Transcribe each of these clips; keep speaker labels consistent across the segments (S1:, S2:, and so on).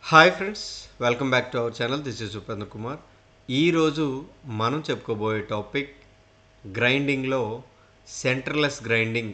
S1: hi friends welcome back to our channel this is Upendra Kumar ఈరోజు మనం చెప్పుకోబోయే టాపిక్ గ్రైండింగ్లో సెంటర్లెస్ గ్రైండింగ్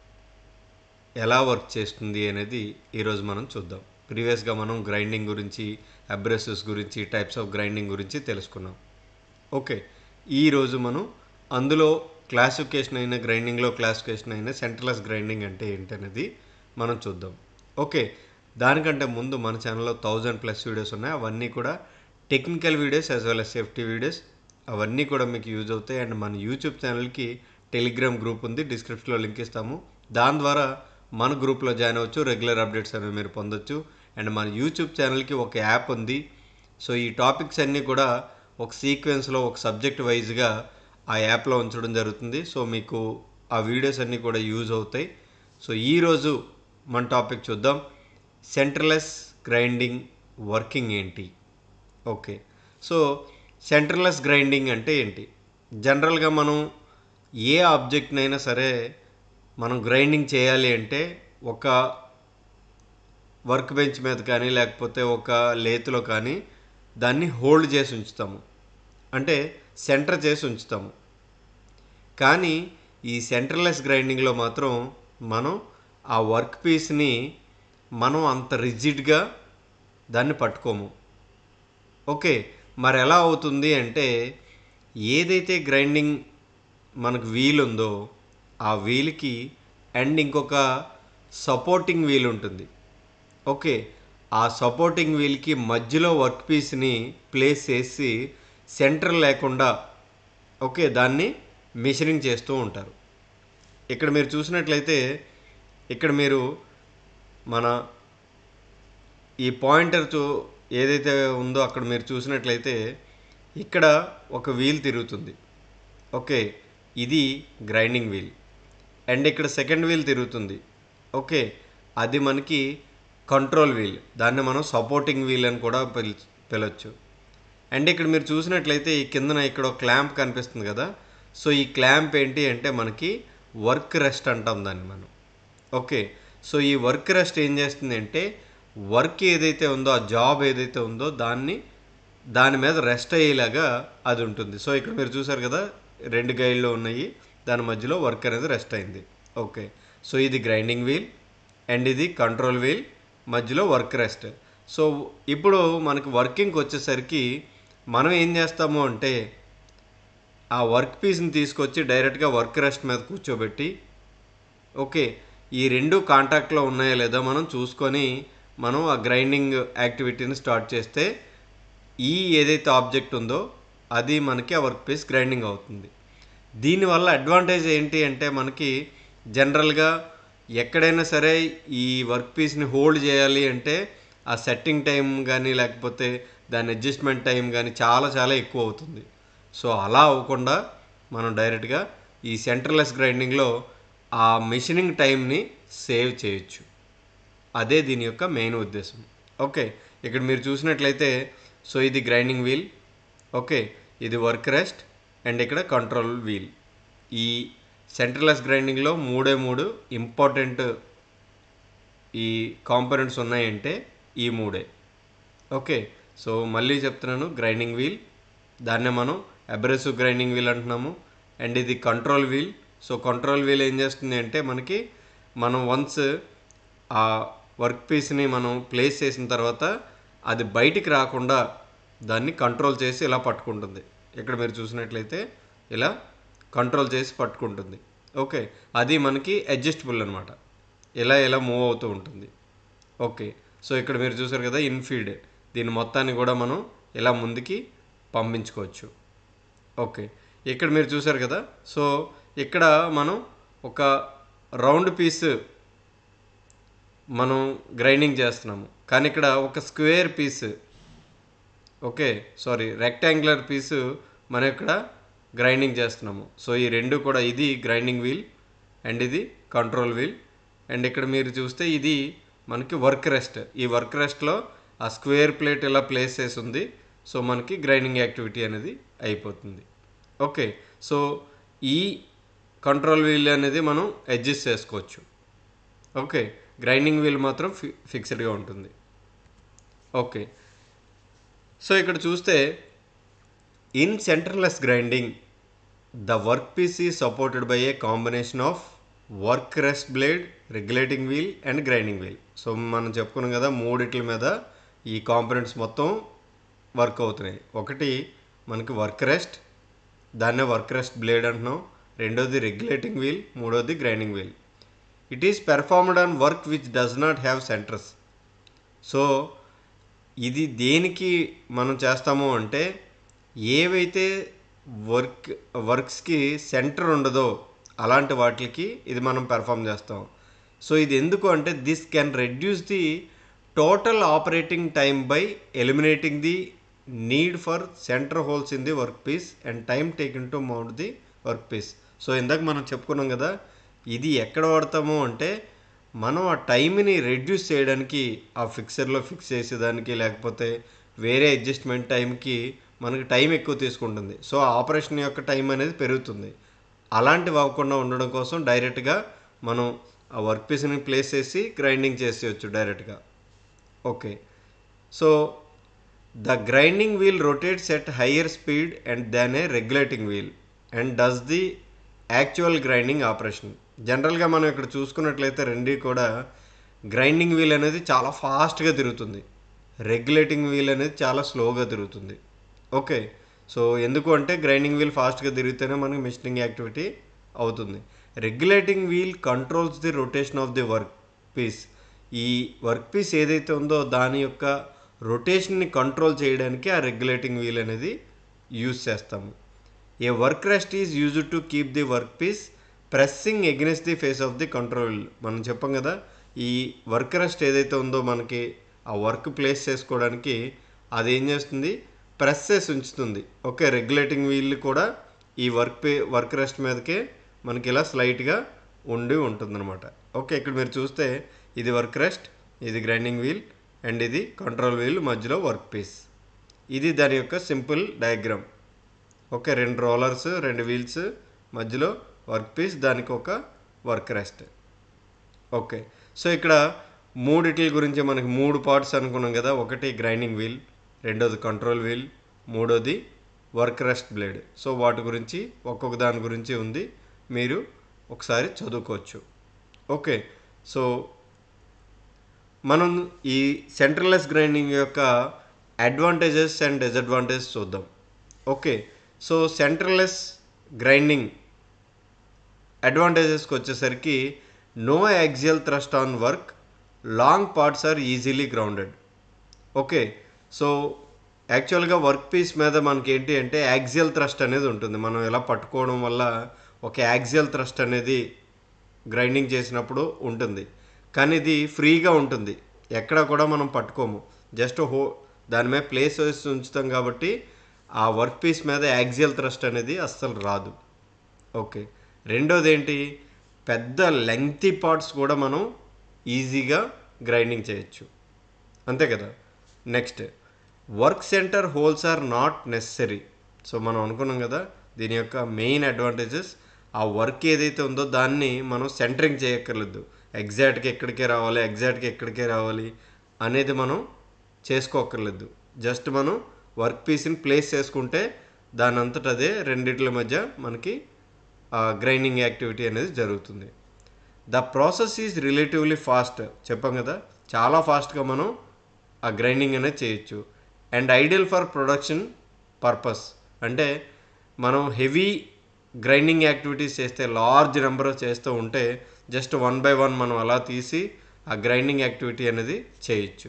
S1: ఎలా వర్క్ చేస్తుంది అనేది ఈరోజు మనం చూద్దాం ప్రీవియస్గా మనం గ్రైండింగ్ గురించి అబ్రెసివ్స్ గురించి టైప్స్ ఆఫ్ గ్రైండింగ్ గురించి తెలుసుకున్నాం ఓకే ఈరోజు మనం అందులో క్లాసిఫికేషన్ అయిన గ్రైండింగ్లో క్లాసిఫికేషన్ అయిన సెంటర్లెస్ గ్రైండింగ్ అంటే ఏంటనేది మనం చూద్దాం ఓకే దానికంటే ముందు మన ఛానల్లో థౌజండ్ ప్లస్ వీడియోస్ ఉన్నాయి అవన్నీ కూడా technical videos as well as safety videos అవన్నీ కూడా మీకు యూజ్ అవుతాయి అండ్ మన యూట్యూబ్ ఛానల్కి టెలిగ్రామ్ గ్రూప్ ఉంది డిస్క్రిప్షన్లో లింక్ ఇస్తాము దాని ద్వారా మన గ్రూప్లో జాయిన్ అవ్వచ్చు రెగ్యులర్ అప్డేట్స్ అనేవి మీరు పొందొచ్చు అండ్ మన యూట్యూబ్ ఛానల్కి ఒక యాప్ ఉంది సో ఈ టాపిక్స్ అన్నీ కూడా ఒక సీక్వెన్స్లో ఒక సబ్జెక్ట్ వైజ్గా ఆ యాప్లో ఉంచడం జరుగుతుంది సో మీకు ఆ వీడియోస్ అన్నీ కూడా యూజ్ అవుతాయి సో ఈరోజు మన టాపిక్ చూద్దాం సెంటర్లెస్ గ్రైండింగ్ వర్కింగ్ ఏంటి ఓకే సో సెంటర్లెస్ గ్రైండింగ్ అంటే ఏంటి జనరల్గా మనం ఏ ఆబ్జెక్ట్నైనా సరే మనం గ్రైండింగ్ చేయాలి అంటే ఒక వర్క్ బెంచ్ మీద కానీ లేకపోతే ఒక లేతులో కానీ దాన్ని హోల్డ్ చేసి ఉంచుతాము అంటే సెంటర్ చేసి ఉంచుతాము కానీ ఈ సెంటర్లెస్ గ్రైండింగ్లో మాత్రం మనం ఆ వర్క్ పీస్ని మనం అంత రిజిడ్గా దాన్ని పట్టుకోము ఓకే మరి ఎలా అవుతుంది అంటే ఏదైతే గ్రైండింగ్ మనకు వీల్ ఉందో ఆ వీల్కి అండ్ ఇంకొక సపోర్టింగ్ వీల్ ఉంటుంది ఓకే ఆ సపోర్టింగ్ వీల్కి మధ్యలో వర్క్ పీస్ని ప్లేస్ చేసి సెంటర్ లేకుండా ఓకే దాన్ని మిషనింగ్ చేస్తూ ఉంటారు ఇక్కడ మీరు చూసినట్లయితే ఇక్కడ మీరు మన ఈ పాయింటర్ చూ ఏదైతే ఉందో అక్కడ మీరు చూసినట్లయితే ఇక్కడ ఒక వీల్ తిరుగుతుంది ఓకే ఇది గ్రైండింగ్ వీల్ అండ్ ఇక్కడ సెకండ్ వీల్ తిరుగుతుంది ఓకే అది మనకి కంట్రోల్ వీల్ దాన్ని మనం సపోర్టింగ్ వీల్ అని కూడా పిల్ పిలవచ్చు అండ్ ఇక్కడ మీరు చూసినట్లయితే ఈ కిందన ఇక్కడ ఒక క్లాంప్ కనిపిస్తుంది కదా సో ఈ క్లాంప్ ఏంటి అంటే మనకి వర్క్ రెస్ట్ అంటాం దాన్ని మనం ఓకే సో ఈ వర్క్ రెస్ట్ ఏం చేస్తుంది అంటే వర్క్ ఏదైతే ఉందో ఆ జాబ్ ఏదైతే ఉందో దాన్ని దాని మీద రెస్ట్ అయ్యేలాగా అది ఉంటుంది సో ఇక్కడ మీరు చూసారు కదా రెండు గైడ్లు ఉన్నాయి దాని మధ్యలో వర్క్ అనేది రెస్ట్ అయింది ఓకే సో ఇది గ్రైండింగ్ వీల్ అండ్ ఇది కంట్రోల్ వీల్ మధ్యలో వర్క్ రెస్ట్ సో ఇప్పుడు మనకి వర్కింగ్కి వచ్చేసరికి మనం ఏం చేస్తాము అంటే ఆ వర్క్ పీస్ని తీసుకొచ్చి డైరెక్ట్గా వర్క్ రెస్ట్ మీద కూర్చోబెట్టి ఓకే ఈ రెండు కాంటాక్ట్లో ఉన్నాయా లేదా మనం చూసుకొని మనం ఆ గ్రైండింగ్ యాక్టివిటీని స్టార్ట్ చేస్తే ఈ ఏదైతే ఆబ్జెక్ట్ ఉందో అది మనకి ఆ వర్క్ పీస్ గ్రైండింగ్ అవుతుంది దీనివల్ల అడ్వాంటేజ్ ఏంటి అంటే మనకి జనరల్గా ఎక్కడైనా సరే ఈ వర్క్ పీస్ని హోల్డ్ చేయాలి అంటే ఆ సెట్టింగ్ టైం కానీ లేకపోతే దాని అడ్జస్ట్మెంట్ టైం కానీ చాలా చాలా ఎక్కువ అవుతుంది సో అలా అవ్వకుండా మనం డైరెక్ట్గా ఈ సెంటర్లెస్ గ్రైండింగ్లో ఆ మెషినింగ్ టైంని సేవ్ చేయొచ్చు అదే దీని యొక్క మెయిన్ ఉద్దేశం ఓకే ఇక్కడ మీరు చూసినట్లయితే సో ఇది గ్రైండింగ్ వీల్ ఓకే ఇది వర్క్ రెస్ట్ అండ్ ఇక్కడ కంట్రోల్ వీల్ ఈ సెంటర్లెస్ గ్రైండింగ్లో మూడే మూడు ఇంపార్టెంట్ ఈ కాంపోనెంట్స్ ఉన్నాయంటే ఈ మూడే ఓకే సో మళ్ళీ చెప్తున్నాను గ్రైండింగ్ వీల్ దాన్నే మనం అబ్రెసివ్ గ్రైండింగ్ వీల్ అంటున్నాము అండ్ ఇది control wheel so control wheel ఏం చేస్తుంది అంటే మనకి మనం వన్స్ ఆ వర్క్ పీస్ని మనం ప్లేస్ చేసిన తర్వాత అది బయటికి రాకుండా దాన్ని కంట్రోల్ చేసి ఇలా పట్టుకుంటుంది ఇక్కడ మీరు చూసినట్లయితే ఇలా కంట్రోల్ చేసి పట్టుకుంటుంది ఓకే అది మనకి అడ్జస్టబుల్ అనమాట ఇలా ఇలా మూవ్ అవుతూ ఉంటుంది ఓకే సో ఇక్కడ మీరు చూసారు కదా ఇన్ఫీడ్ దీని మొత్తాన్ని కూడా మనం ఇలా ముందుకి పంపించుకోవచ్చు ఓకే ఇక్కడ మీరు చూసారు కదా సో ఇక్కడ మనం ఒక రౌండ్ పీస్ మనం గ్రైండింగ్ చేస్తున్నాము కానీ ఇక్కడ ఒక square piece okay sorry rectangular piece మనం ఇక్కడ గ్రైండింగ్ చేస్తున్నాము సో ఈ రెండు కూడా ఇది గ్రైండింగ్ వీల్ అండ్ ఇది కంట్రోల్ వీల్ అండ్ ఇక్కడ మీరు చూస్తే ఇది మనకి వర్క్ రెస్ట్ ఈ వర్క్ రెస్ట్లో ఆ స్క్వేర్ ప్లేట్ ఇలా ప్లేస్ చేసి ఉంది సో మనకి గ్రైండింగ్ యాక్టివిటీ అనేది అయిపోతుంది ఓకే సో ఈ కంట్రోల్ వీల్ అనేది మనం అడ్జస్ట్ చేసుకోవచ్చు ఓకే గ్రైండింగ్ వీల్ మాత్రం ఫి ఫిక్స్డ్గా ఉంటుంది ఓకే సో ఇక్కడ చూస్తే in centreless grinding the work piece is supported by a combination of work rest blade regulating wheel and grinding wheel so మనం చెప్పుకున్నాం కదా మూడిట్ల మీద ఈ కాంపనెంట్స్ మొత్తం వర్క్ అవుతున్నాయి ఒకటి మనకి వర్క్ రెస్ట్ దాన్నే వర్క్ రెస్ట్ బ్లేడ్ అంటున్నాం రెండోది రెగ్యులేటింగ్ వీల్ మూడోది grinding wheel it is performed on work which does not have centres so ఇది దేనికి మనం చేస్తాము అంటే ఏవైతే వర్క్ వర్క్స్కి సెంటర్ ఉండదో అలాంటి వాటికి ఇది మనం పెర్ఫామ్ చేస్తాం సో ఇది ఎందుకు అంటే this can reduce the total operating time by eliminating the need for centre holes in the work piece and time taken to mount the work piece so ఇందాక మనం చెప్పుకున్నాం కదా ఇది ఎక్కడ వాడతాము అంటే మనం ఆ టైంని రెడ్యూస్ చేయడానికి ఆ ఫిక్సర్లో ఫిక్స్ చేసేదానికి లేకపోతే వేరే అడ్జస్ట్మెంట్ టైంకి మనకి టైం ఎక్కువ తీసుకుంటుంది సో ఆపరేషన్ యొక్క టైం అనేది పెరుగుతుంది అలాంటివి అవ్వకుండా ఉండడం కోసం డైరెక్ట్గా మనం ఆ వర్క్ పీస్ని ప్లేస్ చేసి గ్రైండింగ్ చేసేయచ్చు డైరెక్ట్గా okay so the grinding wheel rotates at higher speed and than a regulating wheel and does the actual grinding operation జనరల్గా మనం ఇక్కడ చూసుకున్నట్లయితే రెండు కూడా గ్రైండింగ్ వీల్ అనేది చాలా ఫాస్ట్గా తిరుగుతుంది రెగ్యులేటింగ్ వీల్ అనేది చాలా స్లోగా తిరుగుతుంది ఓకే సో ఎందుకు అంటే గ్రైండింగ్ వీల్ ఫాస్ట్గా తిరిగితేనే మనకి మిషనింగ్ యాక్టివిటీ అవుతుంది regulating wheel controls the rotation of the work piece ఈ వర్క్ పీస్ ఏదైతే ఉందో దాని యొక్క రొటేషన్ని కంట్రోల్ చేయడానికి ఆ రెగ్యులేటింగ్ వీల్ అనేది యూజ్ చేస్తాము a work rest is use to keep the work piece pressing against the face of the control మనం చెప్పాం కదా ఈ వర్క్ రెస్ట్ ఏదైతే ఉందో మనకి ఆ వర్క్ ప్లేస్ చేసుకోవడానికి అది ఏం చేస్తుంది ప్రెస్ చేసి ఉంచుతుంది ఓకే రెగ్యులేటింగ్ వీల్ కూడా ఈ వర్క్ పే వర్క్ రెస్ట్ మీదకే మనకి ఇలా స్లైట్గా ఉండి ఉంటుందన్నమాట ఓకే ఇక్కడ మీరు చూస్తే ఇది వర్క్ రెస్ట్ ఇది గ్రైండింగ్ వీల్ అండ్ ఇది కంట్రోల్ వీల్ మధ్యలో వర్క్ పీస్ ఇది దాని యొక్క సింపుల్ డయాగ్రామ్ ఓకే రెండు రోలర్స్ రెండు వీల్స్ మధ్యలో వర్క్ పీస్ దానికి ఒక వర్క్ రెస్ట్ ఓకే సో ఇక్కడ మూడిటి గురించి మనకి మూడు పార్ట్స్ అనుకున్నాం కదా ఒకటి గ్రైండింగ్ వీల్ రెండోది కంట్రోల్ వీల్ మూడోది వర్క్ రెస్ట్ బ్లేడ్ సో వాటి గురించి ఒక్కొక్క దాని గురించి ఉంది మీరు ఒకసారి చదువుకోవచ్చు ఓకే సో మనం ఈ సెంట్రలెస్ గ్రైండింగ్ యొక్క అడ్వాంటేజెస్ అండ్ డిసడ్వాంటేజెస్ చూద్దాం ఓకే సో సెంట్రలెస్ గ్రైండింగ్ అడ్వాంటేజెస్కి వచ్చేసరికి no axial thrust on work long parts are easily grounded okay so యాక్చువల్గా వర్క్ పీస్ మీద మనకి ఏంటి అంటే యాక్సియల్ థ్రస్ట్ అనేది ఉంటుంది మనం ఇలా పట్టుకోవడం వల్ల ఒక యాక్సియల్ థ్రస్ట్ అనేది గ్రైండింగ్ చేసినప్పుడు ఉంటుంది కానీ ఇది ఫ్రీగా ఉంటుంది ఎక్కడ కూడా మనం పట్టుకోము జస్ట్ హో దాని మీద ప్లేస్ వేసి ఉంచుతాం కాబట్టి ఆ వర్క్ పీస్ మీద యాక్సియల్ థ్రస్ట్ అనేది అస్సలు రాదు ఓకే రెండోది ఏంటి పెద్ద లెంగ్తీ పార్ట్స్ కూడా మనం ఈజీగా గ్రైండింగ్ చేయొచ్చు అంతే కదా next work centre holes are not necessary so మనం అనుకున్నాం కదా దీని యొక్క మెయిన్ అడ్వాంటేజెస్ ఆ వర్క్ ఏదైతే ఉందో దాన్ని మనం సెంటరింగ్ చేయక్కర్లేదు ఎగ్జాక్ట్గా ఎక్కడికే రావాలి ఎగ్జాక్ట్గా ఎక్కడికే రావాలి అనేది మనం చేసుకోక్కర్లేదు జస్ట్ మనం వర్క్ పీస్ని ప్లేస్ చేసుకుంటే దాని అంతట అదే రెండిట్ల మధ్య మనకి గ్రైండింగ్ యాక్టివిటీ అనేది జరుగుతుంది the process is relatively fast చెప్పాం కదా చాలా ఫాస్ట్గా మనం ఆ గ్రైండింగ్ అనేది చేయొచ్చు and ideal for production purpose అంటే మనం హెవీ గ్రైండింగ్ యాక్టివిటీస్ చేస్తే లార్జ్ నెంబర్ చేస్తూ ఉంటే జస్ట్ వన్ బై వన్ మనం అలా తీసి ఆ గ్రైండింగ్ యాక్టివిటీ అనేది చేయొచ్చు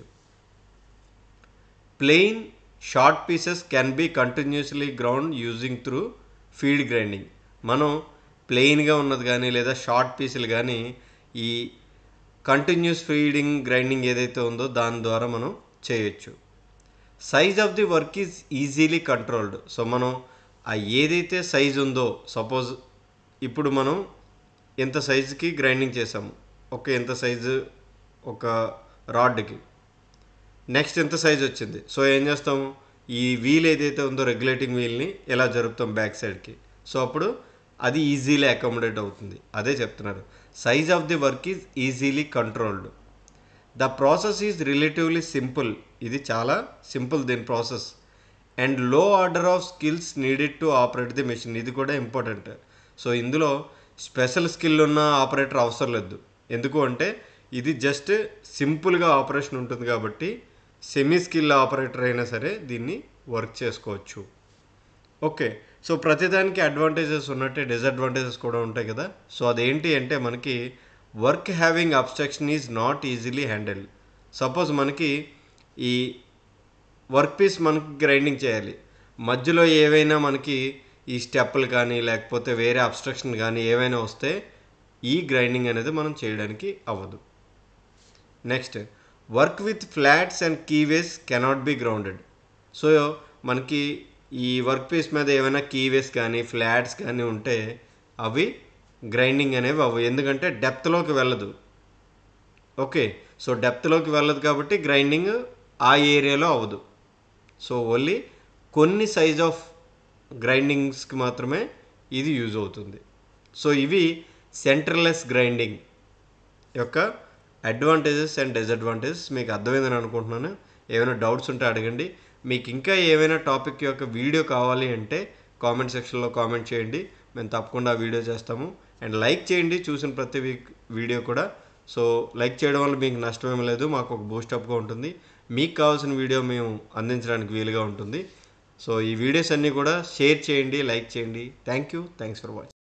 S1: plain short pieces can be continuously ground using through feed grinding మనం ప్లెయిన్గా ఉన్నది కానీ లేదా షార్ట్ పీసులు కానీ ఈ కంటిన్యూస్ ఫీడింగ్ గ్రైండింగ్ ఏదైతే ఉందో దాని ద్వారా మనం చేయొచ్చు size of the work is easily controlled so మనం ఆ ఏదైతే సైజ్ ఉందో సపోజ్ ఇప్పుడు మనం ఎంత సైజుకి గ్రైండింగ్ చేసాము ఒక ఎంత సైజు ఒక రాడ్కి నెక్స్ట్ ఎంత సైజ్ వచ్చింది సో ఏం చేస్తాము ఈ వీల్ ఏదైతే ఉందో రెగ్యులేటింగ్ వీల్ని ఎలా జరుపుతాం బ్యాక్ సైడ్కి సో అప్పుడు అది ఈజీలీ అకామిడేట్ అవుతుంది అదే చెప్తున్నారు size of the work is easily controlled the process is relatively simple ఇది చాలా సింపుల్ దీని process and low order of skills needed to operate the machine ఇది కూడా ఇంపార్టెంట్ సో ఇందులో స్పెషల్ స్కిల్ ఉన్న ఆపరేటర్ అవసరం లేదు ఎందుకు అంటే ఇది జస్ట్ సింపుల్గా ఆపరేషన్ ఉంటుంది కాబట్టి సెమీ స్కిల్ ఆపరేటర్ అయినా సరే దీన్ని వర్క్ చేసుకోవచ్చు ఓకే సో ప్రతిదానికి అడ్వాంటేజెస్ ఉన్నట్టే డిసడ్వాంటేజెస్ కూడా ఉంటాయి కదా సో అదేంటి అంటే మనకి work having obstruction is not easily handle suppose మనకి ఈ వర్క్ పీస్ మనకి గ్రైండింగ్ చేయాలి మధ్యలో ఏవైనా మనకి ఈ స్టెప్పులు కానీ లేకపోతే వేరే అబ్స్ట్రక్షన్ కానీ ఏవైనా వస్తే ఈ గ్రైండింగ్ అనేది మనం చేయడానికి అవ్వదు next work with flats and keyways cannot be grounded so మనకి ఈ వర్క్ పీస్ మీద ఏమైనా కీవేస్ కానీ ఫ్లాట్స్ కానీ ఉంటే అవి గ్రైండింగ్ అనేవి అవ్వవు ఎందుకంటే డెప్త్లోకి వెళ్ళదు ఓకే సో డెప్త్లోకి వెళ్ళదు కాబట్టి గ్రైండింగ్ ఆ ఏరియాలో అవ్వదు సో ఓన్లీ కొన్ని సైజ్ ఆఫ్ గ్రైండింగ్స్కి మాత్రమే ఇది యూజ్ అవుతుంది సో ఇవి సెంటర్లెస్ గ్రైండింగ్ యొక్క అడ్వాంటేజెస్ అండ్ డిసడ్వాంటేజెస్ మీకు అర్థమైందని అనుకుంటున్నాను ఏమైనా డౌట్స్ ఉంటే అడగండి మీకు ఇంకా ఏమైనా టాపిక్ యొక్క వీడియో కావాలి అంటే కామెంట్ సెక్షన్లో కామెంట్ చేయండి మేము తప్పకుండా ఆ వీడియో చేస్తాము అండ్ లైక్ చేయండి చూసిన ప్రతి వీక్ వీడియో కూడా సో లైక్ చేయడం వల్ల మీకు నష్టం ఏం లేదు మాకు ఒక బూస్టప్గా ఉంటుంది మీకు కావాల్సిన వీడియో మేము అందించడానికి వీలుగా ఉంటుంది సో ఈ వీడియోస్ అన్నీ కూడా షేర్ చేయండి లైక్ చేయండి thank you thanks for watching